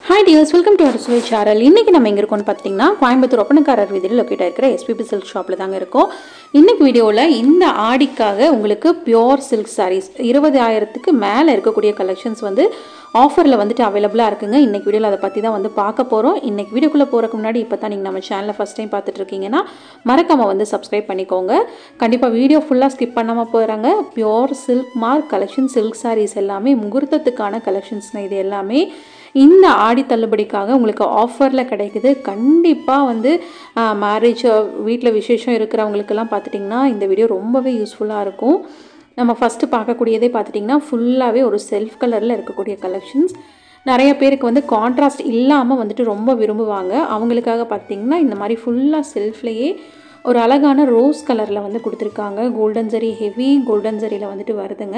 hi dears welcome to our Suvai channel இன்றைக்கி நம்ம எங்கே இருக்கோம்னு பார்த்தீங்கன்னா கோயம்புத்தூர் ஒப்பனக்காரர் வீதியில் லொக்கேட் இருக்கிற எஸ்பிபி சில்க் ஷாப்பில் தாங்க இருக்கோம் இன்னைக்கு வீடியோவில் இந்த ஆடிக்காக உங்களுக்கு பியோர் சில்க் சாரீஸ் இருபதாயிரத்துக்கு மேலே இருக்கக்கூடிய கலெக்ஷன்ஸ் வந்து ஆஃபரில் வந்துட்டு அவைலபிளாக இருக்குங்க இன்றைக்கி வீடியோவில் அதை பற்றி தான் வந்து பார்க்க போகிறோம் இன்றைக்கி வீடியோக்குள்ளே போகிறதுக்கு முன்னாடி இப்போ தான் நீங்கள் நம்ம சேனலை ஃபஸ்ட் டைம் பார்த்துட்டு இருக்கீங்கன்னா மறக்காமல் வந்து சப்ஸ்கிரைப் பண்ணிக்கோங்க கண்டிப்பாக வீடியோ ஃபுல்லாக ஸ்கிப் பண்ணாமல் போகிறாங்க pure silk mark collection silk sarees எல்லாமே முகூர்த்தத்துக்கான கலெக்ஷன்ஸ்னு இது எல்லாமே இந்த ஆடி தள்ளுபடிக்காக உங்களுக்கு ஆஃபரில் கிடைக்குது கண்டிப்பாக வந்து மேரேஜ் வீட்டில் விசேஷம் இருக்கிறவங்களுக்கெல்லாம் பார்த்துட்டிங்கன்னா இந்த வீடியோ ரொம்பவே யூஸ்ஃபுல்லாக இருக்கும் நம்ம ஃபஸ்ட்டு பார்க்கக்கூடியதே பார்த்துட்டிங்கன்னா ஃபுல்லாகவே ஒரு செல்ஃப் கலரில் இருக்கக்கூடிய கலெக்ஷன்ஸ் நிறைய பேருக்கு வந்து கான்ட்ராஸ்ட் இல்லாமல் வந்துட்டு ரொம்ப விரும்புவாங்க அவங்களுக்காக பார்த்திங்கன்னா இந்த மாதிரி ஃபுல்லாக செல்ஃப்லேயே ஒரு அழகான ரோஸ் கலரில் வந்து கொடுத்துருக்காங்க கோல்டன் ஜரி ஹெவி கோல்டன் ஜரியில் வந்துட்டு வருதுங்க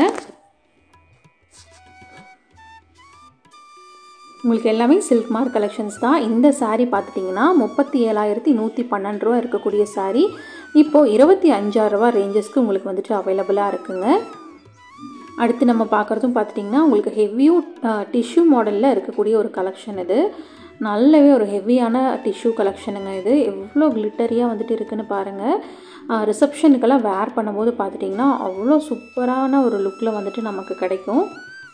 உங்களுக்கு எல்லாமே சில்க் மார்க் கலெக்ஷன்ஸ் தான் இந்த சாரீ பார்த்துட்டிங்கன்னா முப்பத்தி ஏழாயிரத்தி நூற்றி பன்னெண்டு ரூபா இருக்கக்கூடிய சாரீ இப்போது இருபத்தி அஞ்சாயிரரூபா ரேஞ்சஸ்க்கு உங்களுக்கு வந்துட்டு அவைலபிளாக இருக்குங்க அடுத்து நம்ம பார்க்குறதும் பார்த்துட்டிங்கன்னா உங்களுக்கு ஹெவியூ டிஷ்யூ மாடலில் இருக்கக்கூடிய ஒரு கலெக்ஷன் இது நல்லாவே ஒரு ஹெவியான டிஷ்யூ கலெக்ஷனுங்க இது எவ்வளோ கிளிட்டரியாக வந்துட்டு இருக்குன்னு பாருங்கள் ரிசப்ஷனுக்கெல்லாம் வேர் பண்ணும்போது பார்த்துட்டிங்கன்னா அவ்வளோ சூப்பரான ஒரு லுக்கில் வந்துட்டு நமக்கு கிடைக்கும்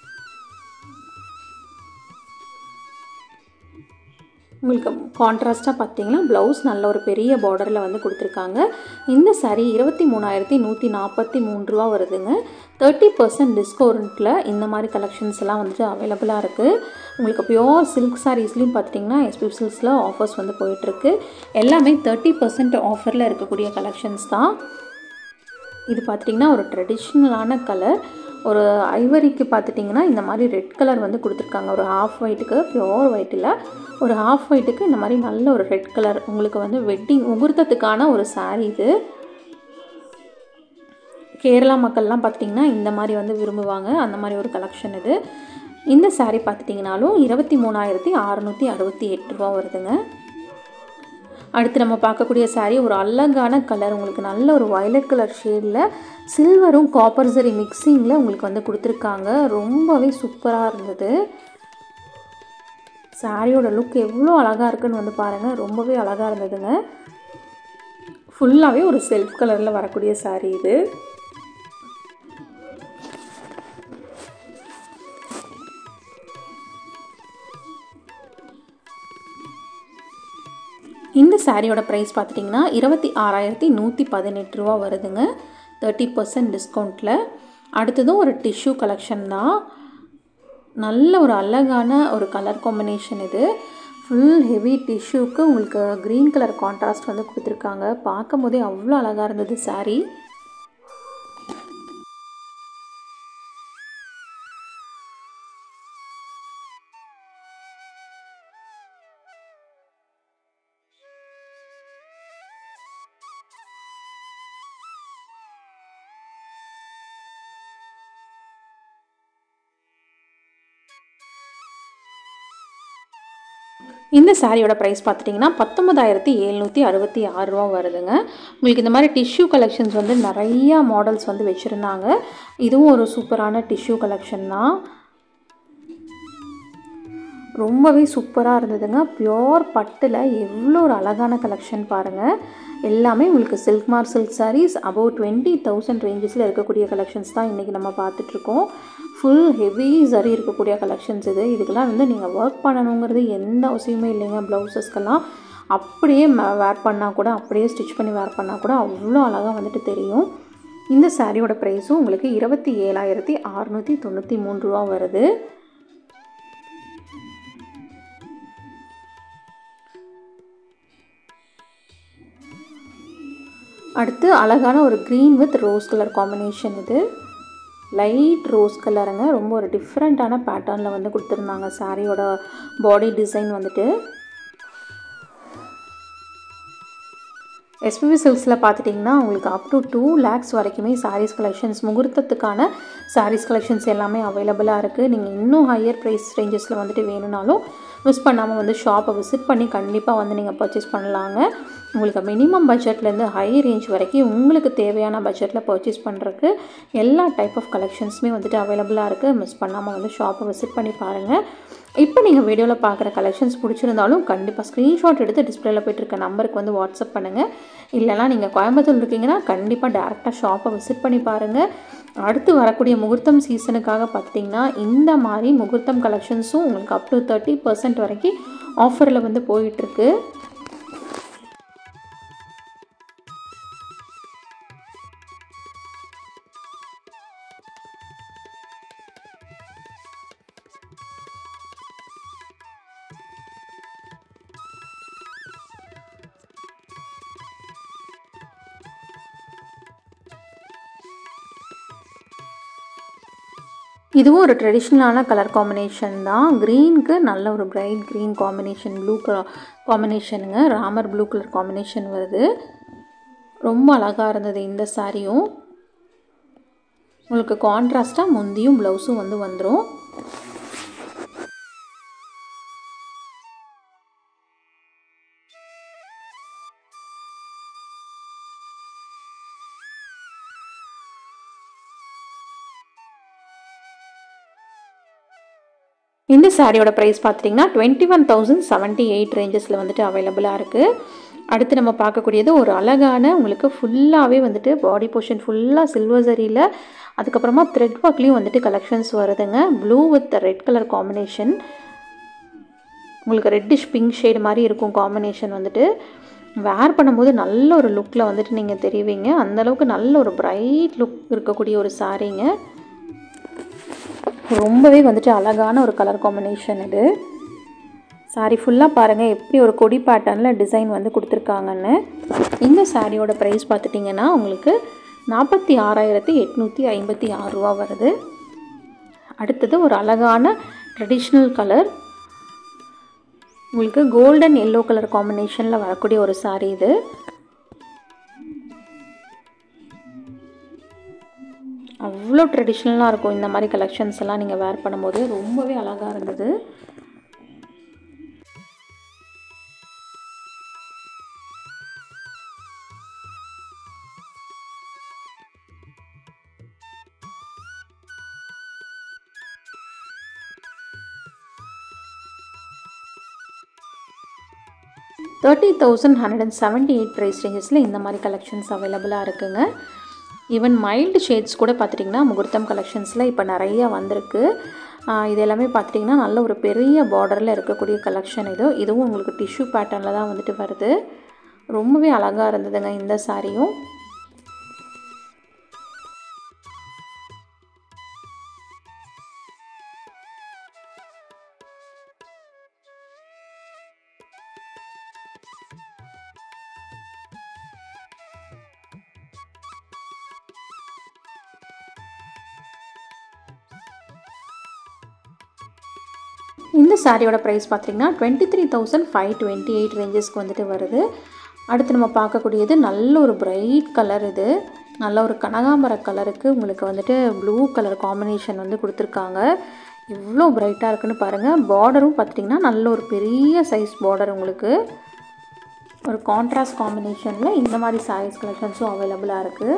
உங்களுக்கு கான்ட்ராஸ்ட்டாக பார்த்தீங்கன்னா ப்ளவுஸ் நல்ல ஒரு பெரிய பார்டரில் வந்து கொடுத்துருக்காங்க இந்த சாரீ இருபத்தி மூணாயிரத்தி நூற்றி நாற்பத்தி மூணு ரூபா வருதுங்க தேர்ட்டி பர்சன்ட் டிஸ்கவுண்ட்டில் இந்த மாதிரி கலெக்ஷன்ஸ் எல்லாம் வந்துட்டு அவைலபிளாக இருக்குது உங்களுக்கு பியோர் சில்க் சாரீஸ்லையும் பார்த்துட்டிங்கன்னா எஸ்பி சில்க்ஸில் ஆஃபர்ஸ் வந்து போயிட்டுருக்கு எல்லாமே தேர்ட்டி பர்சன்ட் ஆஃபரில் இருக்கக்கூடிய கலெக்ஷன்ஸ் தான் இது பார்த்திங்கன்னா ஒரு ட்ரெடிஷ்னலான கலர் ஒரு ஐவரிக்கு பார்த்துட்டிங்கன்னா இந்த மாதிரி ரெட் கலர் வந்து கொடுத்துருக்காங்க ஒரு ஹாஃப் ஒயிட்டுக்கு பியோர் ஒயிட்டில் ஒரு ஹாஃப் ஒயிட்டுக்கு இந்த மாதிரி நல்ல ஒரு ரெட் கலர் உங்களுக்கு வந்து வெட்டிங் முகூர்த்தத்துக்கான ஒரு சாரீ இது கேரளா மக்கள்லாம் பார்த்திங்கன்னா இந்த மாதிரி வந்து விரும்புவாங்க அந்த மாதிரி ஒரு கலெக்ஷன் இது இந்த சாரீ பார்த்துட்டிங்கனாலும் இருபத்தி மூணாயிரத்தி அறநூற்றி அறுபத்தி எட்டு ரூபா வருதுங்க அடுத்து நம்ம பார்க்கக்கூடிய சாரீ ஒரு அழகான கலர் உங்களுக்கு நல்ல ஒரு வயலட் கலர் ஷேடில் சில்வரும் காப்பர் சரி மிக்சிங்கில் உங்களுக்கு வந்து கொடுத்துருக்காங்க ரொம்பவே சூப்பராக இருந்தது சாரியோட லுக் எவ்வளோ அழகாக இருக்குன்னு வந்து பாருங்கள் ரொம்பவே அழகாக இருந்ததுங்க ஃபுல்லாகவே ஒரு செல்ஃப் கலரில் வரக்கூடிய சாரீ இது இந்த சாரியோட ப்ரைஸ் பார்த்துட்டிங்கன்னா இருபத்தி ஆறாயிரத்தி நூற்றி பதினெட்டு ரூபா வருதுங்க தேர்ட்டி பர்சன்ட் டிஸ்கவுண்ட்டில் அடுத்ததும் ஒரு டிஷ்யூ கலெக்ஷன் தான் நல்ல ஒரு அழகான ஒரு கலர் காம்பினேஷன் இது ஃபுல் ஹெவி டிஷ்யூக்கு உங்களுக்கு க்ரீன் கலர் கான்ட்ராஸ்ட் வந்து கொடுத்துருக்காங்க பார்க்கும் போதே அவ்வளோ அழகாக இருந்தது சாரீ இந்த சாரியோட ப்ரைஸ் பார்த்துட்டிங்கன்னா பத்தொம்பதாயிரத்தி எழுநூற்றி அறுபத்தி ஆறு ரூபா வருதுங்க உங்களுக்கு இந்த மாதிரி டிஷ்யூ கலெக்ஷன்ஸ் வந்து நிறையா மாடல்ஸ் வந்து வச்சுருந்தாங்க இதுவும் ஒரு சூப்பரான டிஷ்யூ கலெக்ஷன் தான் ரொம்பவே சூப்பராக இருந்ததுங்க பியோர் பட்டில் எவ்வளோ ஒரு அழகான கலெக்ஷன் பாருங்கள் எல்லாமே உங்களுக்கு silk mark silk sarees about twenty thousand ரேஞ்சஸில் இருக்கக்கூடிய கலெக்ஷன்ஸ் தான் இன்றைக்கி நம்ம பார்த்துட்ருக்கோம் ஃபுல் ஹெவி சரி இருக்கக்கூடிய கலெக்ஷன்ஸ் இது இதுக்கெல்லாம் வந்து நீங்கள் ஒர்க் பண்ணணுங்கிறது எந்த அவசியமே இல்லைங்க ப்ளவுசஸ்க்கெல்லாம் அப்படியே வேர் பண்ணால் கூட அப்படியே ஸ்டிச் பண்ணி வேர் பண்ணால் கூட அவ்வளோ அழகாக வந்துட்டு தெரியும் இந்த சாரியோட ப்ரைஸும் உங்களுக்கு இருபத்தி ஏழாயிரத்தி அறநூற்றி தொண்ணூற்றி மூணு ரூபா வருது அடுத்து அழகான ஒரு green with rose colour combination இது லைட் ரோஸ் கலருங்க ரொம்ப ஒரு டிஃப்ரெண்ட்டான பேட்டர்னில் வந்து கொடுத்துருந்தாங்க சாரியோட பாடி டிசைன் வந்துட்டு எஸ்பிபி சில்க்ஸில் பார்த்துட்டிங்கன்னா உங்களுக்கு அப் டு டூ லேக்ஸ் வரைக்குமே சாரீஸ் கலெக்ஷன்ஸ் முகூர்த்தத்துக்கான சாரீஸ் கலெக்ஷன்ஸ் எல்லாமே அவைலபிளாக இருக்குது நீங்கள் இன்னும் ஹையர் ப்ரைஸ் ரேஞ்சஸில் வந்துட்டு வேணும்னாலும் மிஸ் பண்ணாமல் வந்து ஷாப்பை விசிட் பண்ணி கண்டிப்பாக வந்து நீங்கள் பர்ச்சேஸ் பண்ணலாங்க உங்களுக்கு மினிமம் பட்ஜெட்லேருந்து ஹை ரேஞ்ச் வரைக்கும் உங்களுக்கு தேவையான பட்ஜெட்டில் பர்ச்சேஸ் பண்ணுறதுக்கு எல்லா டைப் ஆஃப் கலெக்ஷன்ஸுமே வந்துட்டு அவைலபிளாக இருக்குது மிஸ் பண்ணாமல் வந்து ஷாப்பை விசிட் பண்ணி பாருங்கள் இப்போ நீங்கள் வீடியோவில் பார்க்குற கலெக்ஷன்ஸ் பிடிச்சிருந்தாலும் கண்டிப்பாக ஸ்க்ரீன்ஷாட் எடுத்து டிஸ்பிளேல போயிட்டு இருக்க நம்பருக்கு வந்து வாட்ஸ்அப் பண்ணுங்கள் இல்லைனா நீங்கள் கோயம்புத்தூர் இருக்கீங்கன்னா கண்டிப்பாக டேரெக்டாக ஷாப்பை விசிட் பண்ணி பாருங்கள் அடுத்து வரக்கூடிய முகூர்த்தம் சீசனுக்காக பார்த்தீங்கன்னா இந்த மாதிரி முகூர்த்தம் கலெக்ஷன்ஸும் உங்களுக்கு அப் டு தேர்ட்டி பர்சன்ட் வரைக்கும் ஆஃபரில் வந்து போயிட்டுருக்கு இதுவும் ஒரு ட்ரெடிஷ்னலான கலர் காம்பினேஷன் தான் க்ரீனுக்கு நல்ல ஒரு bright green combination blue colour காம்பினேஷனுங்க ராமர் ப்ளூ கலர் காம்பினேஷன் வருது ரொம்ப அழகாக இருந்தது இந்த சாரியும் உங்களுக்கு கான்ட்ராஸ்ட்டாக முந்தியும் ப்ளவுஸும் வந்து வந்துடும் இந்த சாரியோட ப்ரைஸ் பார்த்துட்டிங்கன்னா twenty one thousand seventy eight ரேஞ்சஸில் வந்துட்டு அவைலபிளாக இருக்குது அடுத்து நம்ம பார்க்கக்கூடியது ஒரு அழகான உங்களுக்கு ஃபுல்லாகவே வந்துட்டு பாடி போர்ஷன் ஃபுல்லாக சில்வர் சரியில் அதுக்கப்புறமா த்ரெட் ஒர்க்லேயும் வந்துட்டு கலெக்ஷன்ஸ் வருதுங்க blue with red colour combination உங்களுக்கு ரெட்டிஷ் பிங்க் ஷேடு மாதிரி இருக்கும் காம்பினேஷன் வந்துட்டு வேர் பண்ணும்போது நல்ல ஒரு லுக்கில் வந்துட்டு நீங்கள் தெரிவிங்க அந்தளவுக்கு நல்ல ஒரு பிரைட் லுக் இருக்கக்கூடிய ஒரு சாரீங்க ரொம்பவே வந்துட்டு அழகான ஒரு கலர் காம்பினேஷன் இது சாரி ஃபுல்லாக பாருங்கள் எப்படி ஒரு கொடி பேட்டர்னில் டிசைன் வந்து கொடுத்துருக்காங்கன்னு இந்த சாரியோட ப்ரைஸ் பார்த்துட்டிங்கன்னா உங்களுக்கு நாற்பத்தி ஆறாயிரத்தி எட்நூற்றி ஐம்பத்தி ஆறு ரூபா வருது அடுத்தது ஒரு அழகான ட்ரெடிஷ்னல் கலர் உங்களுக்கு கோல்டன் எல்லோ கலர் காம்பினேஷனில் வரக்கூடிய ஒரு சாரீ இது அவ்வளோ ட்ரெடிஷ்னலாக இருக்கும் இந்த மாதிரி கலெக்ஷன்ஸ் எல்லாம் நீங்கள் வேர் பண்ணும்போது ரொம்பவே அழகாக இருந்தது thirty thousand hundred and seventy eight price ரேஞ்சஸில் இந்த மாதிரி கலெக்ஷன்ஸ் அவைலபிளாக இருக்குங்க ஈவன் மைல்டு ஷேட்ஸ் கூட பார்த்துட்டிங்கன்னா முகூர்த்தம் கலெக்ஷன்ஸில் இப்போ நிறையா வந்திருக்கு இது எல்லாமே பார்த்துட்டிங்கன்னா நல்ல ஒரு பெரிய பார்டரில் இருக்கக்கூடிய கலெக்ஷன் இது இதுவும் உங்களுக்கு டிஷ்யூ பேட்டர்னில் தான் வந்துட்டு வருது ரொம்பவே அழகாக இருந்ததுங்க இந்த சாரியும் இந்த சாரியோட ப்ரைஸ் பார்த்தீங்கன்னா twenty three thousand five twenty eight ரேஞ்சஸ்க்கு வந்துட்டு வருது அடுத்து நம்ம பார்க்கக்கூடியது நல்ல ஒரு பிரைட் கலர் இது நல்ல ஒரு கனகாம்பர கலருக்கு உங்களுக்கு வந்துட்டு ப்ளூ கலர் காம்பினேஷன் வந்து கொடுத்துருக்காங்க இவ்வளோ பிரைட்டாக இருக்குன்னு பாருங்கள் பார்டரும் பார்த்துட்டிங்கன்னா நல்ல ஒரு பெரிய சைஸ் பார்டர் உங்களுக்கு ஒரு கான்ட்ராஸ்ட் காம்பினேஷனில் இந்த மாதிரி சாரீஸ் கலெக்ஷன்ஸும் அவைலபிளாக இருக்குது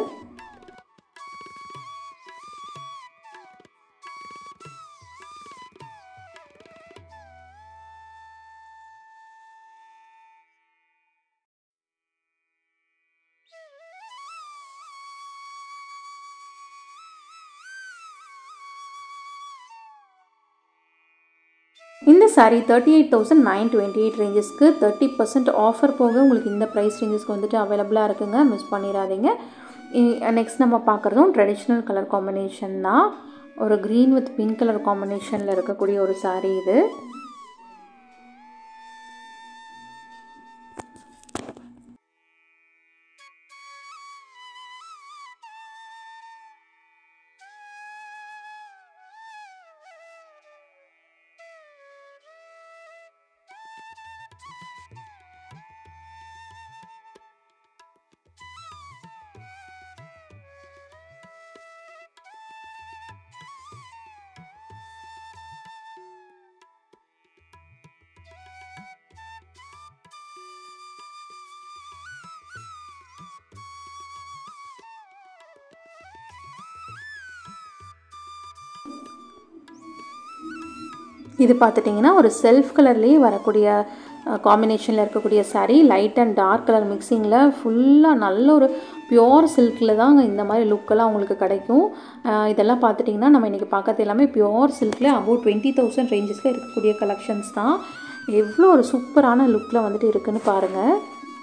இந்த saree thirty eight thousand nine twenty eight ரேஞ்சஸ்க்கு தேர்ட்டி பர்சன்ட் ஆஃபர் போக உங்களுக்கு இந்த ப்ரைஸ் ரேஞ்சஸ்க்கு வந்துட்டு அவைலபிளாக இருக்குங்க மிஸ் பண்ணிடாதீங்க நெக்ஸ்ட் நம்ம பார்க்குறதும் ட்ரெடிஷ்னல் கலர் காம்பினேஷன் தான் ஒரு க்ரீன் வித் பிங்க் கலர் காம்பினேஷனில் இருக்கக்கூடிய ஒரு சாரீ இது இது பார்த்துட்டிங்கன்னா ஒரு செல்ஃப் கலர்லேயே வரக்கூடிய காம்பினேஷனில் இருக்கக்கூடிய saree light and dark colour மிக்சிங்கில் ஃபுல்லாக நல்ல ஒரு பியோர் சில்கில் தாங்க இந்த மாதிரி லுக்கெல்லாம் உங்களுக்கு கிடைக்கும் அஹ் இதெல்லாம் பார்த்துட்டிங்கன்னா நம்ம இன்றைக்கி பார்க்கறது எல்லாமே பியோர் சில்கில் அபவுட் டுவெண்ட்டி தௌசண்ட் ரேஞ்சஸில் இருக்கக்கூடிய கலெக்ஷன்ஸ் தான் எவ்வளோ ஒரு சூப்பரான லுக்கில் வந்துட்டு இருக்குன்னு பாருங்கள்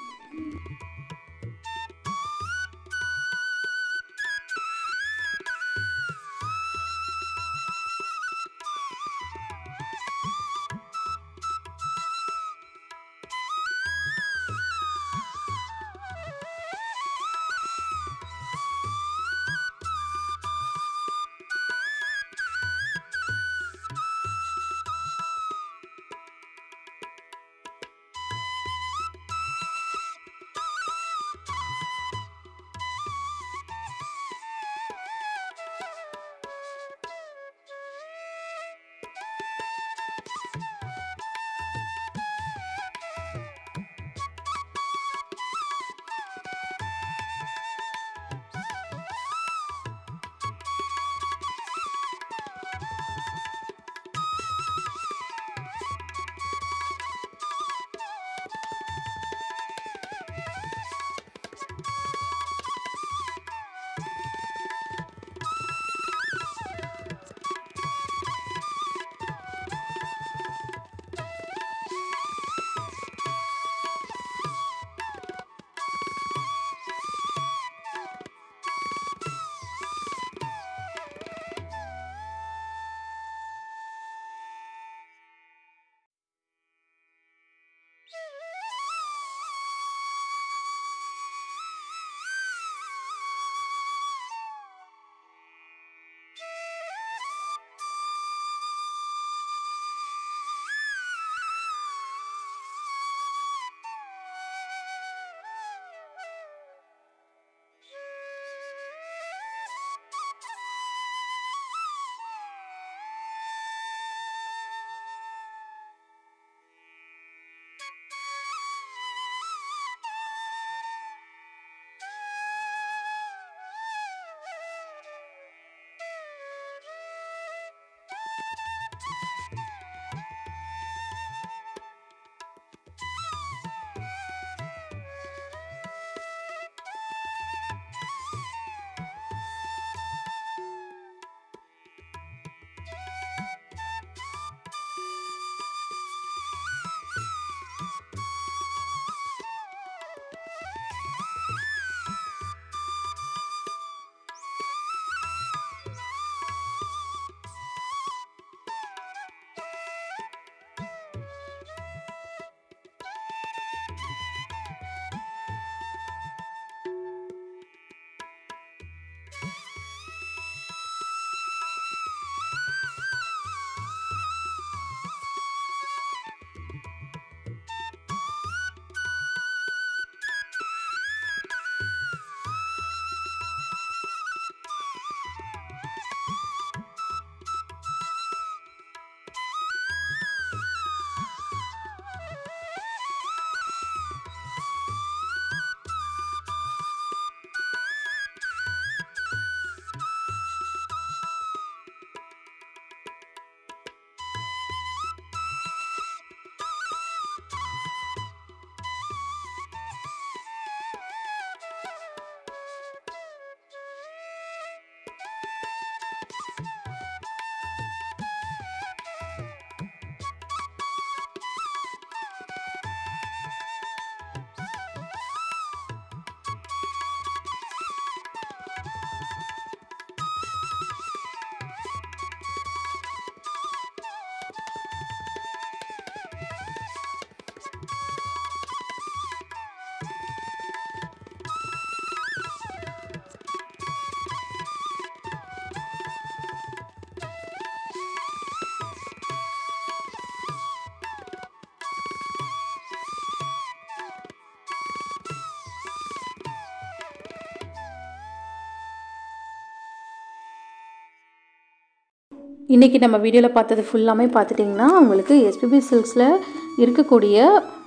இன்றைக்கி நம்ம வீடியோவில் பார்த்தது ஃபுல்லாமே பார்த்துட்டிங்கன்னா உங்களுக்கு எஸ்பிபி சில்க்ஸில் இருக்கக்கூடிய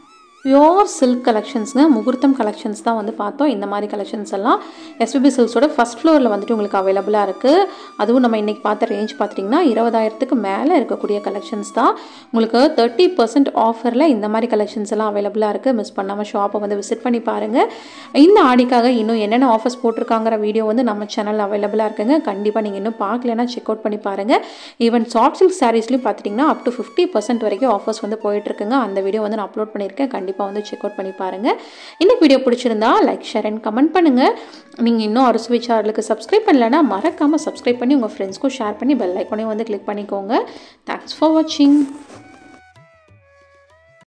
பியோர் சில்க் கலெக்ஷன்ஸுங்க முகூர்த்தம் கலெக்ஷன்ஸ் தான் வந்து பார்த்தோம் இந்த மாதிரி கலெக்ஷன்ஸ் எல்லாம் எஸ்பிபி சில்க்ஸோட ஃபஸ்ட் ஃப்ளோரில் வந்துட்டு உங்களுக்கு அவைலபிளாக இருக்குது அதுவும் நம்ம இன்றைக்கி பார்த்த ரேஞ்ச் பார்த்திங்கன்னா இருபதாயிரத்துக்கு மேலே இருக்கக்கூடிய கலெக்ஷன்ஸ் தான் உங்களுக்கு தேர்ட்டி பர்சன்ட் ஆஃபரில் இந்த மாதிரி கலெக்ஷன்ஸ் எல்லாம் அவைலபிளாக இருக்குது மிஸ் பண்ணாமல் ஷாப்பை வந்து விசிட் பண்ணி பாருங்கள் இந்த ஆடிக்காக இன்னும் என்னென்ன ஆஃபர்ஸ் போட்டிருக்காங்கிற வீடியோ வந்து நம்ம சேனலில் அவைலபிளாக இருக்குங்க கண்டிப்பாக நீங்கள் இன்னும் பார்க்கலன்னா செக் அவுட் பண்ணி பாருங்கள் ஈவன் சாஃப்ட் சில்க் சாரீஸ்லையும் பார்த்துட்டிங்கன்னா அப் டு ஃபிஃப்டி பர்சன்ட் வரைக்கும் ஆஃபர்ஸ் வந்து போயிட்டுருக்குங்க அந்த வீடியோ வந்து நான் அப்லோட் பண்ணியிருக்கேன் கண்டிப்பாக வந்து செக் அவுட் பண்ணி பாருங்கள் இந்த வீடியோ பிடிச்சிருந்தா லைக் ஷேர் அண்ட் கமெண்ட் பண்ணுங்கள் நீங்கள் இன்னும் அறுசுவை சேனலுக்கு சப்ஸ்கிரைப் பண்ணலைன்னா மறக்காமல் சப்ஸ்கிரைப் பண்ணி உங்கள் ஃப்ரெண்ட்ஸ்க்கும் ஷேர் பண்ணி பெல் ஐக்கானையும் வந்து கிளிக் பண்ணிக்கோங்க தேங்க்ஸ் ஃபார் வாட்சிங்